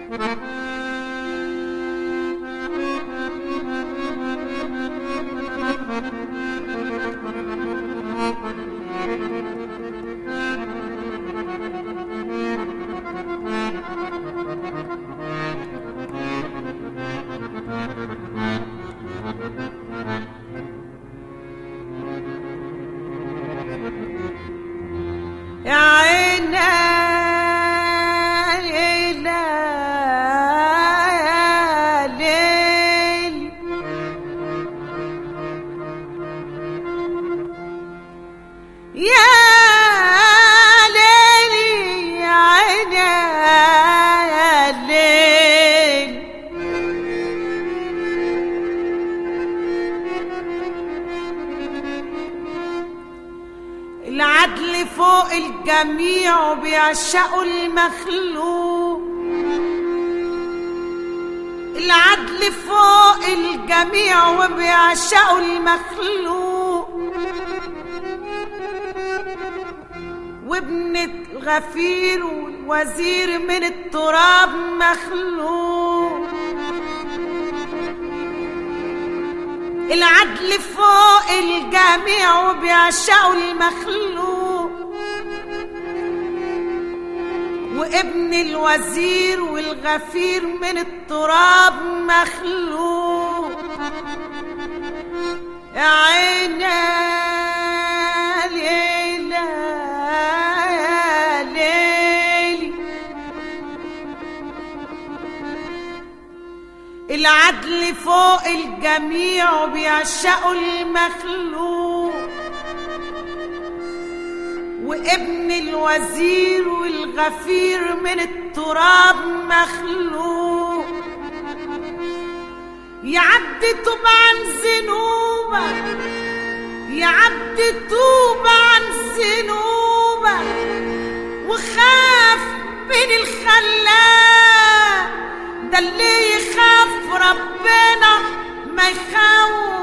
يا عيني ليلى يا ليل يا ليلي يا عيني يا ليل العدل فوق الجميع وبيعشقوا المخلوق العدل فوق الجميع وبيعشقوا المخلوق وابنة الغفير والوزير من التراب مخلوق العدل فوق الجميع وبيعشقوا المخلوق وابن الوزير والغفير من التراب مخلوق يا عيني يا ليلى يا ليلي العدل فوق الجميع وبيعشقوا المخلوق وابن الوزير والغفير من التراب مخلوق يعد توب عن ذنوبك يعد توب عن ذنوبك وخاف من الخلاق ده اللي يخاف ربنا ما يخوف